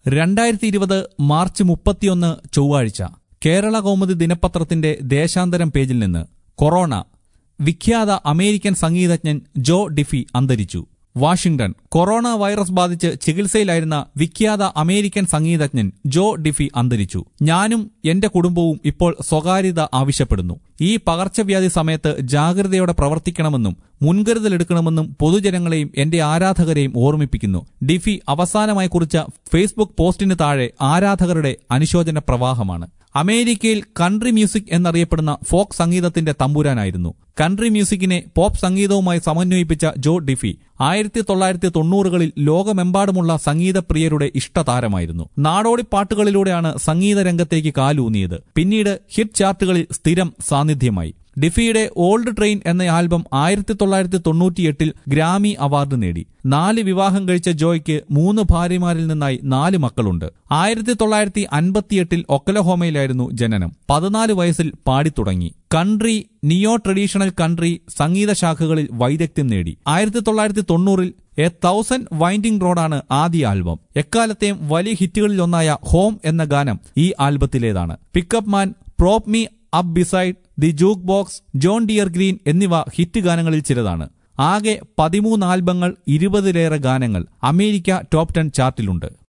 രണ്ടായിരത്തി ഇരുപത് മാർച്ച് മുപ്പത്തിയൊന്ന് ചൊവ്വാഴ്ച കേരള കൗമുദി ദിനപത്രത്തിന്റെ ദേശാന്തരം പേജിൽ നിന്ന് കൊറോണ വിഖ്യാത അമേരിക്കൻ സംഗീതജ്ഞൻ ജോ ഡിഫി അന്തരിച്ചു വാഷിംഗ്ടൺ കൊറോണ വൈറസ് ബാധിച്ച് ചികിത്സയിലായിരുന്ന വിഖ്യാത അമേരിക്കൻ സംഗീതജ്ഞൻ ജോ ഡിഫി അന്തരിച്ചു ഞാനും എന്റെ കുടുംബവും ഇപ്പോൾ സ്വകാര്യത ആവശ്യപ്പെടുന്നു ഈ പകർച്ചവ്യാധി സമയത്ത് ജാഗ്രതയോടെ പ്രവർത്തിക്കണമെന്നും മുൻകരുതലെടുക്കണമെന്നും പൊതുജനങ്ങളെയും എന്റെ ആരാധകരെയും ഓർമ്മിപ്പിക്കുന്നു ഡിഫി അവസാനമായി കുറിച്ച ഫേസ്ബുക്ക് പോസ്റ്റിന് താഴെ ആരാധകരുടെ അനുശോചന പ്രവാഹമാണ് അമേരിക്കയിൽ കൺട്രി മ്യൂസിക് എന്നറിയപ്പെടുന്ന ഫോക്ക് സംഗീതത്തിന്റെ തമ്പുരാനായിരുന്നു കൺട്രി മ്യൂസിക്കിനെ പോപ്പ് സംഗീതവുമായി സമന്വയിപ്പിച്ച ജോ ഡിഫി ആയിരത്തി തൊള്ളായിരത്തി തൊണ്ണൂറുകളിൽ ലോകമെമ്പാടുമുള്ള സംഗീതപ്രിയരുടെ ഇഷ്ടതാരമായിരുന്നു നാടോടിപ്പാട്ടുകളിലൂടെയാണ് സംഗീത രംഗത്തേക്ക് കാലൂന്നിയത് പിന്നീട് ഹിറ്റ് ചാർട്ടുകളിൽ സ്ഥിരം സാന്നിധ്യമായി ഡിഫിയുടെ ഓൾഡ് ട്രെയിൻ എന്ന ആൽബം ആയിരത്തി തൊള്ളായിരത്തി തൊണ്ണൂറ്റിയെട്ടിൽ ഗ്രാമി അവാർഡ് നേടി നാല് വിവാഹം കഴിച്ച ജോയ്ക്ക് മൂന്ന് ഭാര്യമാരിൽ നിന്നായി നാല് മക്കളുണ്ട് ആയിരത്തി തൊള്ളായിരത്തി അൻപത്തിയെട്ടിൽ ഒക്കലഹോമയിലായിരുന്നു ജനനം പതിനാല് വയസ്സിൽ പാടിത്തുടങ്ങി കൺട്രി നിയോ ട്രഡീഷണൽ കൺട്രി സംഗീത ശാഖകളിൽ വൈദഗ്ധ്യം നേടി ആയിരത്തി തൊള്ളായിരത്തി തൊണ്ണൂറിൽ എ തൗസൻഡ് വൈൻഡിംഗ് റോഡാണ് ആദ്യ ആൽബം എക്കാലത്തെയും വലിയ ഹിറ്റുകളിലൊന്നായ ഹോം എന്ന ഗാനം ഈ ആൽബത്തിലേതാണ് Pickup Man Prop Me Up Beside the Jukebox John Deere Green എന്നിവ ഹിറ്റ് ഗാനങ്ങളിൽ ചിലതാണ് ആകെ പതിമൂന്ന് ആൽബങ്ങൾ ഇരുപതിലേറെ ഗാനങ്ങൾ അമേരിക്ക ടോപ്പ് ടെൻ ചാർട്ടിലുണ്ട്